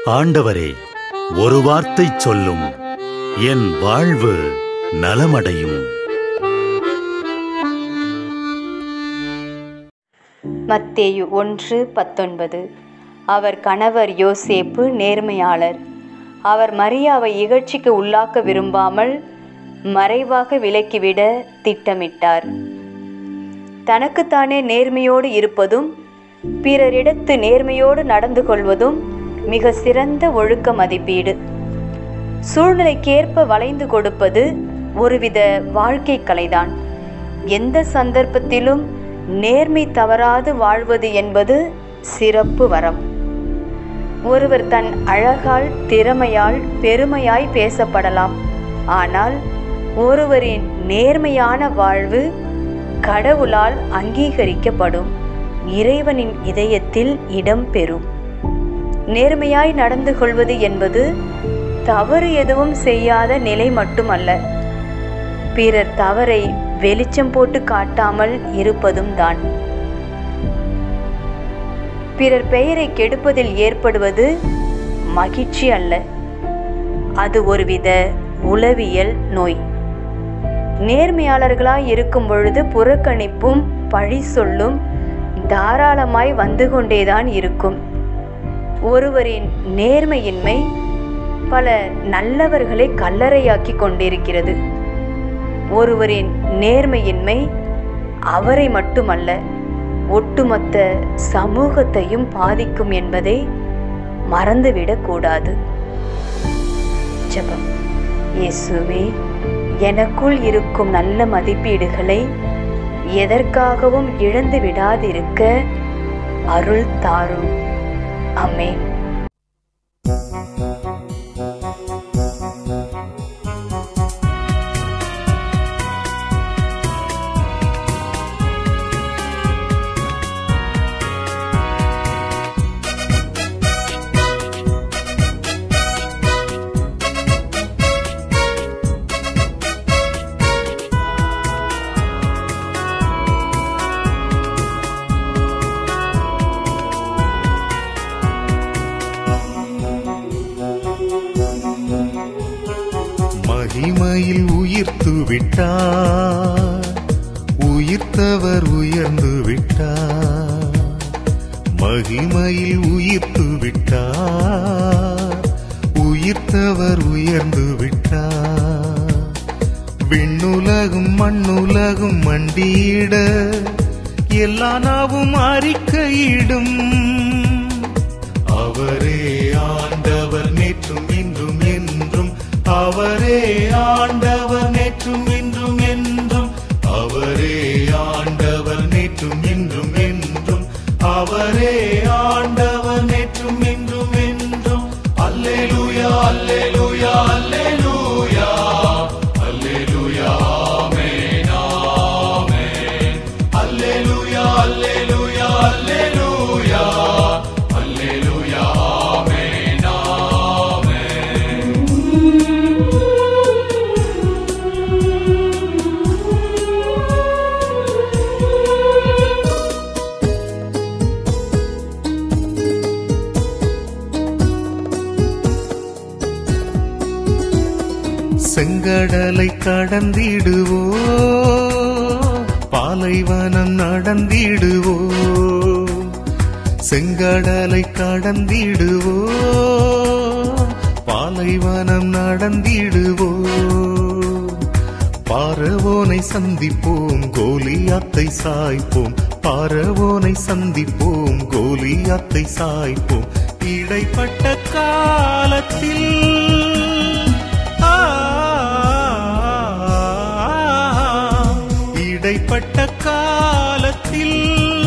ஆண்டவரே ஒரு வார்த்தை சொல்லும் என் வாழ்வு நலமடையும் மத்தேயு ஒன்று பத்தொன்பது அவர் கணவர் யோசேப்பு நேர்மையாளர் அவர் மரியாவை இகழ்ச்சிக்கு உள்ளாக்க விரும்பாமல் மறைவாக விலக்கிவிட திட்டமிட்டார் தனக்குத்தானே நேர்மையோடு இருப்பதும் பிறரிடத்து நேர்மையோடு நடந்து கொள்வதும் மிக சிறந்த ஒழுக்க மதிப்பீடு சூழ்நிலைக்கேற்ப வளைந்து கொடுப்பது ஒருவித வாழ்க்கை கலைதான் எந்த சந்தர்ப்பத்திலும் நேர்மை தவறாது வாழ்வது என்பது சிறப்பு வரம் ஒருவர் தன் அழகால் திறமையால் பெருமையாய் பேசப்படலாம் ஆனால் ஒருவரின் நேர்மையான வாழ்வு கடவுளால் அங்கீகரிக்கப்படும் இறைவனின் இதயத்தில் இடம் பெறும் நேர்மையாய் நடந்து கொள்வது என்பது தவறு எதுவும் செய்யாத நிலை மட்டுமல்ல பிறர் தவறை வெளிச்சம் போட்டு காட்டாமல் இருப்பதும் தான் பிறர் பெயரை கெடுப்பதில் ஏற்படுவது மகிழ்ச்சி அல்ல அது ஒருவித உளவியல் நோய் நேர்மையாளர்களாய் இருக்கும் பொழுது புறக்கணிப்பும் பழி சொல்லும் தாராளமாய் வந்து கொண்டேதான் இருக்கும் ஒருவரின் நேர்மையின்மை பல நல்லவர்களை கல்லறையாக்கி கொண்டிருக்கிறது ஒருவரின் நேர்மையின்மை அவரை மட்டுமல்ல ஒட்டுமொத்த சமூகத்தையும் பாதிக்கும் என்பதை மறந்துவிடக் கூடாது ஜெபம் இயேசுவே எனக்குள் இருக்கும் நல்ல மதிப்பீடுகளை எதற்காகவும் இழந்து விடாதிருக்க அருள் தாரும் அமேன் மகிமையில் உயிர்த்து விட்டார் உயிர்த்தவர் உயர்ந்து விட்டார் மகிமையில் உயிர்த்து விட்டார் உயிர்த்தவர் உயர்ந்து விட்டார் விண்ணுலகும் மண்ணுலகும் மண்டியிட எல்லா நாவும் அறிக்கையிடும் அவரே ஆண்டவர் நேற்றும் இன்றும் என்றும் அவரே ஆண்டவர் நேற்றும் இன்றும் என்றும் அவரே ஆண்டவர் நேற்றும் இன்றும் என்றும் அவரே ஆண்டவர் நேற்றும் இன்றும் என்றும் அல்லேலூயா அல்லேலூயா அல்லேலூயா அல்லேலூயா ஆமென் ஆமென் அல்லேலூயா அல்லேலூயா அல்லேலூயா அல்லேலூயா ஆமென் ஆமென் செங்கடலை கடந்திடுவோ பாலைவனம் நடந்திடுவோ செங்கடலை கடந்திடுவோ பாலைவனம் நடந்திடுவோ பாரவோனை சந்திப்போம் கோலியாத்தை சாய்ப்போம் பாரவோனை சந்திப்போம் கோலியாத்தை சாய்ப்போம் இடைப்பட்ட காலத்தில் ஆ, இடைப்பட்ட காலத்தில்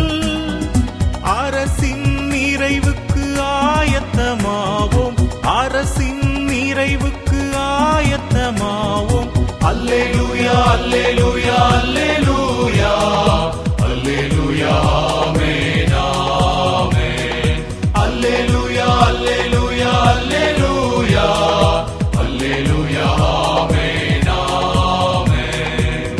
அரசின் நிறைவுக்கு ஆயத்தமாவோம் அரசின் நிறைவுக்கு ஆயத்தமாவோம் அல்லேலூயா அல்லேலூயா அல்லேலூயா அல்லேலூயா ஆமென் ஆமென் அல்லேலூயா அல்லேலூயா அல்லேலூயா அல்லேலூயா ஆமென் ஆமென்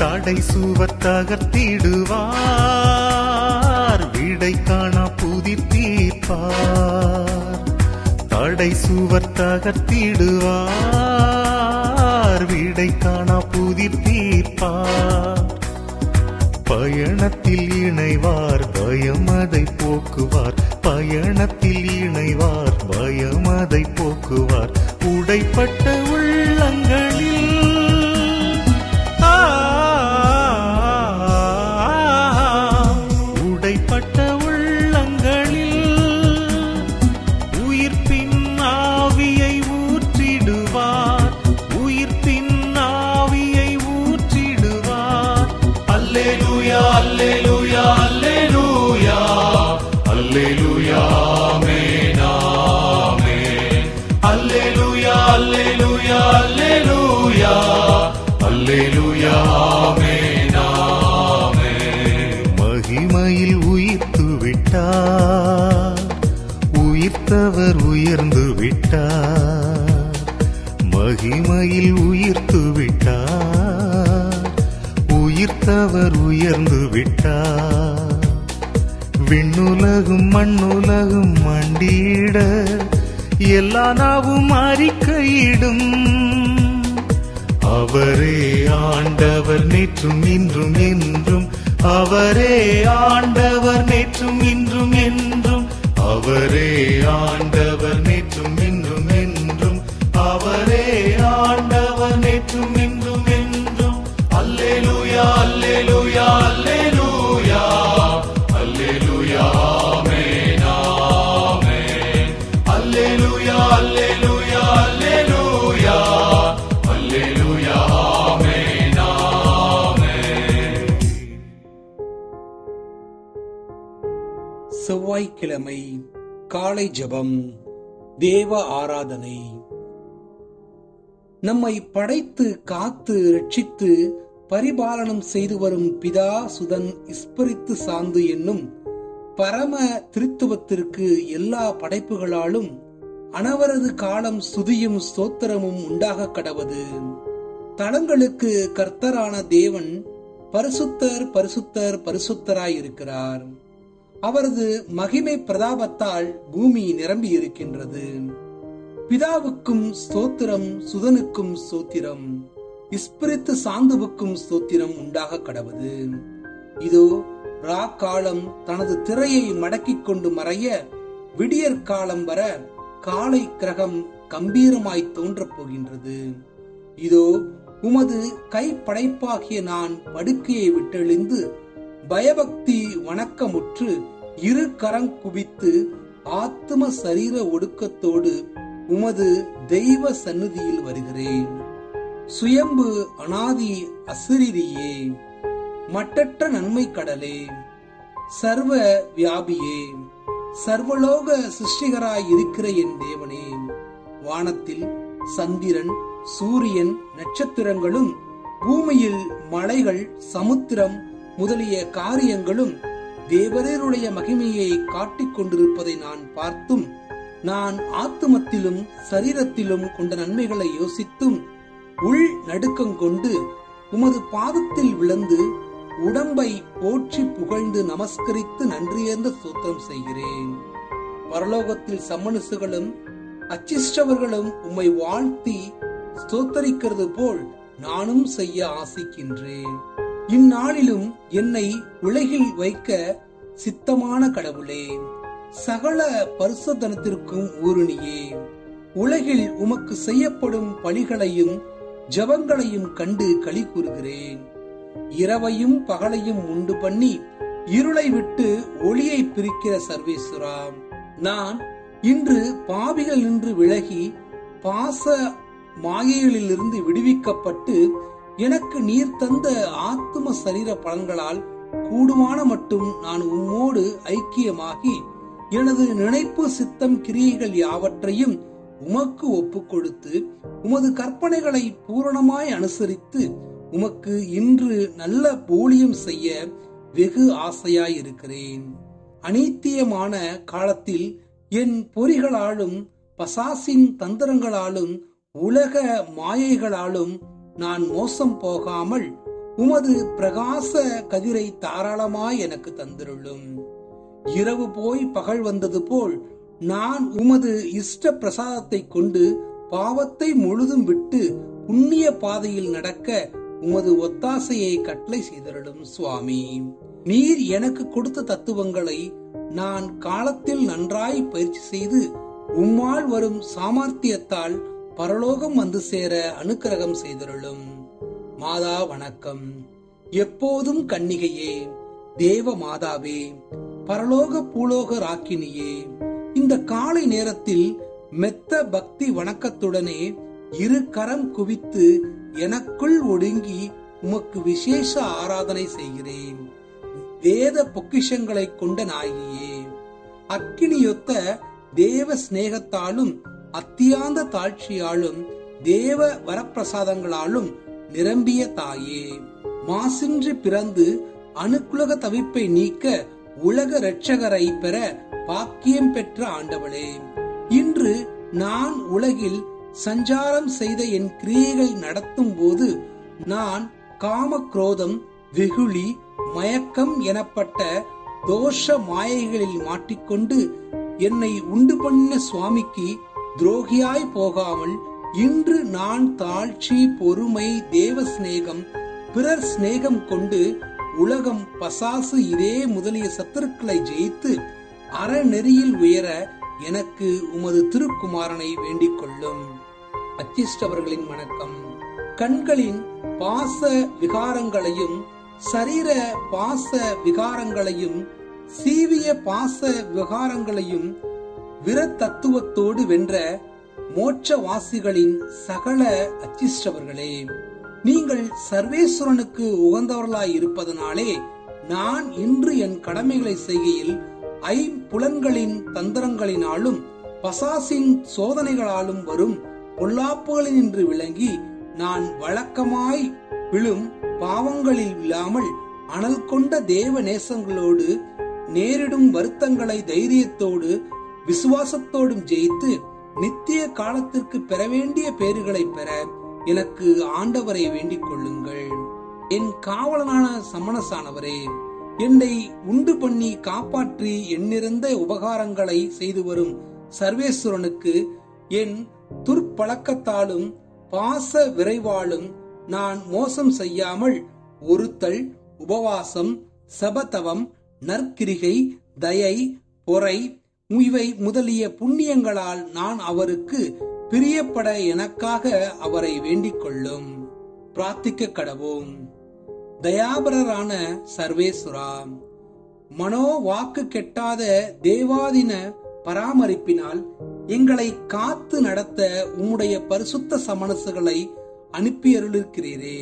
தடை சுவர் தகர்த்திடுவார் விடை காணா புதிர் தீர்ப்பார் தடை சுவர் தகர்த்திடுவார் விடை காணா புதிர் தீர்ப்பார் பயணத்தில் இணைவார் பயம் அதை போக்குவார் பயணத்தில் இணைவார் பயம் அதை போக்குவார் உடைப்பட்ட உள்ளங்களில் ஆ, உடைப்பட்ட உள்ளங்களில் உயிர்ப்பின் ஆவியை ஊற்றிடுவார் உயிர்ப்பின் ஆவியை ஊற்றிடுவார் அல்லேலூயா அல்லேலூயா அல்லேலூயா அல்லேலூயா ஆமென் ஆமென் அல்லேலூயா அல்லேலூயா அல்லேலூயா அல்லேலூயா ஆமென் ஆமென் மகிமையில் உயிர்த்து விட்டார் உயிர்த்தவர் உயர்ந்து விட்டார் மகிமையில் உயிர்த்து விட்டார் உயிர்த்தவர் உயர்ந்து விட்டார் விண்ணுலகும் மண்ணுலகும் மண்டியிட எல்லா நாவும் அறிக்கையிடும் அவரே ஆண்டவர் நேற்றும் இன்றும் என்றும் அவரே ஆண்டவர் நேற்றும் இன்றும் என்றும் அவரே ஆண்டவர் நேற்றும் இன்றும் என்றும் அவரே ஆண்டவர் நேற்றும் இன்றும் என்றும் அல்லேலூயா அல்லேலூயா அல்லேலூயா அல்லேலூயா ஆமென் ஆமென் அல்லேலூயா அல்லேலூயா அல்லேலூயா அல்லேலூயா ஆமென் ஆமென் செவ்வாய்க்கிழமை காலை ஜெபம் தேவ ஆராதனை நம்மை படைத்து காத்து ரட்சித்து பரிபாலனம் செய்து வரும் பிதா சுதன் இஸ்பரித்து சாந்து என்னும் பரம திருத்துவத்திற்கு எல்லா படைப்புகளாலும் அனவரது காலம் சுதியும் ஸ்தோத்திரமும் உண்டாக கடவது தலங்களுக்கு கர்த்தரான தேவன் பரிசுத்தர் பரிசுத்தர் பரிசுத்தராயிருக்கிறார் அவரது மகிமை பிரதாபத்தால் பூமி நிரம்பி இருக்கின்றது பிதாவுக்கும் ஸ்தோத்திரம் சுதனுக்கும் ஸ்தோத்திரம் இஸ்பிரித்து சாந்துவுக்கும் ஸ்தோத்திரம் உண்டாக கடவது இதோ ரா காலம் தனது திரையை மடக்கிக் கொண்டு மறைய விடியற் காலம் வர காலை கிரகம் கம்பீரமாய் தோன்றப் போகின்றது இதோ உமது கைப்படைப்பாகிய நான் படுக்கையை விட்டெழுந்து பயபக்தி வணக்கமுற்று இரு கரம் குவித்து ஆத்ம சரீர ஒடுக்கத்தோடு உமது தெய்வ சந்நிதியில் வருகிறேன் சுயம்பு அனாதி அசிரியே மட்டற்ற நன்மை கடலே சர்வ வியாபியே சர்வலோக சிருஷ்டிகராய் இருக்கிற என் தேவனே வானத்தில் சந்திரன் சூரியன் நட்சத்திரங்களும் பூமியில் மலைகள் சமுத்திரம் முதலிய காரியங்களும் தேவரருடைய மகிமையை காட்டிக் கொண்டிருப்பதை நான் பார்த்தும் நான் ஆத்துமத்திலும் சரீரத்திலும் கொண்ட நன்மைகளை யோசித்தும் உள் நடுக்கம் கொண்டு உமது பாதத்தில் விழுந்து உடம்பை போற்றி புகழ்ந்து நமஸ்கரித்து நன்றியர்ந்த சூத்திரம் செய்கிறேன் பரலோகத்தில் சம்மனுசுகளும் அச்சிஷ்டவர்களும் உம்மை வாழ்த்தி ஸ்தோத்தரிக்கிறது போல் நானும் செய்ய ஆசிக்கின்றேன் இந்நாளிலும் என்னை உலகில் வைக்க சித்தமான கடவுளே சகல பரிசுத்தனத்திற்கும் ஊருணியே உலகில் உமக்கு செய்யப்படும் பணிகளையும் ஜபங்களையும் கண்டு களி கூறுகிறேன் இரவையும் பகலையும் உண்டு பண்ணி இருளை விட்டு ஒளியை பிரிக்கிற சர்வேஸ்வரா நான் இன்று பாவிகள் நின்று விலகி பாச மாயைகளிலிருந்து விடுவிக்கப்பட்டு எனக்கு நீர் தந்த ஆத்தும சரீர பலன்களால் கூடுமான மட்டும் நான் உம்மோடு ஐக்கியமாகி எனது நினைப்பு சித்தம் கிரியைகள் யாவற்றையும் உமக்கு ஒப்புக் கொடுத்து உமது கற்பனைகளை பூரணமாய் அனுசரித்து உமக்கு இன்று நல்ல போலியம் செய்ய வெகு ஆசையாய் இருக்கிறேன் அநீத்தியமான காலத்தில் என் பொறிகளாலும் பசாசின் தந்திரங்களாலும் உலக மாயைகளாலும் நான் மோசம் போகாமல் உமது பிரகாச கதிரை தாராளமாய் எனக்கு தந்திருளும் இரவு போய் பகல் வந்தது போல் நான் உமது இஷ்ட பிரசாதத்தை கொண்டு பாவத்தை முழுதும் விட்டு புண்ணிய பாதையில் நடக்க உமது ஒத்தாசையை கட்டளை செய்தருளும் சுவாமி நீர் எனக்கு கொடுத்த தத்துவங்களை நான் காலத்தில் நன்றாய் பயிற்சி செய்து உம்மால் வரும் சாமர்த்தியத்தால் பரலோகம் வந்து சேர அனுக்கிரகம் செய்தருளும் மாதா வணக்கம் எப்போதும் கன்னிகையே தேவ மாதாவே பரலோக பூலோக ராக்கினியே இந்த காலை நேரத்தில் மெத்த பக்தி வணக்கத்துடனே இரு கரம் குவித்து எனக்குள் ஒடுங்கி உமக்கு விசேஷ ஆராதனை செய்கிறேன் வேத பொக்கிஷங்களை கொண்ட நாயகியே அக்கினியொத்த தேவ சிநேகத்தாலும் அத்தியாந்த தாழ்ச்சியாலும் தேவ வரப்பிரசாதங்களாலும் நிரம்பிய தாயே மாசின்றி பிறந்து அணுக்குலக தவிப்பை நீக்க உலக இரட்சகரை பெற பாக்கியம் பெற்ற ஆண்டவளே இன்று நான் உலகில் சஞ்சாரம் செய்த என் கிரியைகள் நடத்தும் போது நான் காம குரோதம் வெகுளி மயக்கம் எனப்பட்ட தோஷ மாயைகளில் மாட்டிக்கொண்டு என்னை உண்டு பண்ண சுவாமிக்கு துரோகியாய் போகாமல் இன்று நான் தாழ்ச்சி பொறுமை தேவ சிநேகம் பிறர் சிநேகம் கொண்டு உலகம் பசாசு இதே முதலிய சத்துருக்களை ஜெயித்து அறநெறியில் உயர எனக்கு உமது திருக்குமாரனை வேண்டிக் கொள்ளும் அச்சிஷ்டவர்களின் வணக்கம் கண்களின் பாச விகாரங்களையும் சரீர பாச விகாரங்களையும் சீவிய பாச விகாரங்களையும் விரத்தத்துவத்தோடு வென்ற மோட்சவாசிகளின் சகல அச்சிஷ்டவர்களே நீங்கள் சர்வேஸ்வரனுக்கு உகந்தவர்களாய் இருப்பதனாலே நான் இன்று என் கடமைகளை செய்கையில் ஐம்புலன்களின் தந்திரங்களினாலும் பசாசின் சோதனைகளாலும் வரும் பொல்லாப்புகளினின்று விளங்கி நான் வழக்கமாய் விழும் பாவங்களில் விழாமல் அனல் கொண்ட தேவ நேசங்களோடு நேரிடும் வருத்தங்களை தைரியத்தோடு விசுவாசத்தோடும் ஜெயித்து நித்திய காலத்திற்கு பெற வேண்டிய பேறுகளை பெற எனக்கு ஆண்டவரை வேண்டிக் கொள்ளுங்கள் என் காவலனான சமணசானவரே என்னை உண்டு பண்ணி காப்பாற்றி எண்ணிறந்த உபகாரங்களை செய்து வரும் சர்வேஸ்வரனுக்கு என் துர்ப்பழக்கத்தாலும் பாச விரைவாலும் நான் மோசம் செய்யாமல் ஒருத்தல் உபவாசம் சபதவம் நற்கிரிகை தயை பொறை இவை முதலிய புண்ணியங்களால் நான் அவருக்கு பிரியப்பட எனக்காக அவரை வேண்டிக் கொள்ளும் பிரார்த்திக்க கடவோம் தயாபரரான சர்வேஸ்வரா மனோ வாக்கு கெட்டாத தேவாதின பராமரிப்பினால் எங்களை காத்து நடத்த உம்முடைய பரிசுத்த சமணசுகளை அனுப்பியருளிருக்கிறீரே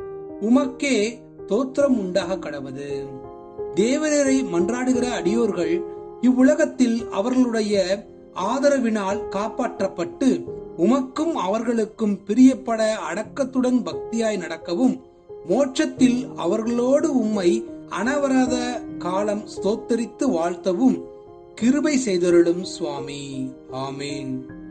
உமக்கே தோத்திரம் உண்டாக கடவது தேவரரை மன்றாடுகிற அடியோர்கள் இவ்வுலகத்தில் அவர்களுடைய ஆதரவினால் காப்பாற்றப்பட்டு உமக்கும் அவர்களுக்கும் பிரியப்பட அடக்கத்துடன் பக்தியாய் நடக்கவும் மோட்சத்தில் அவர்களோடு உம்மை அனவரத காலம் ஸ்தோத்தரித்து வாழ்த்தவும் கிருபை செய்தருளும் சுவாமி ஆமேன்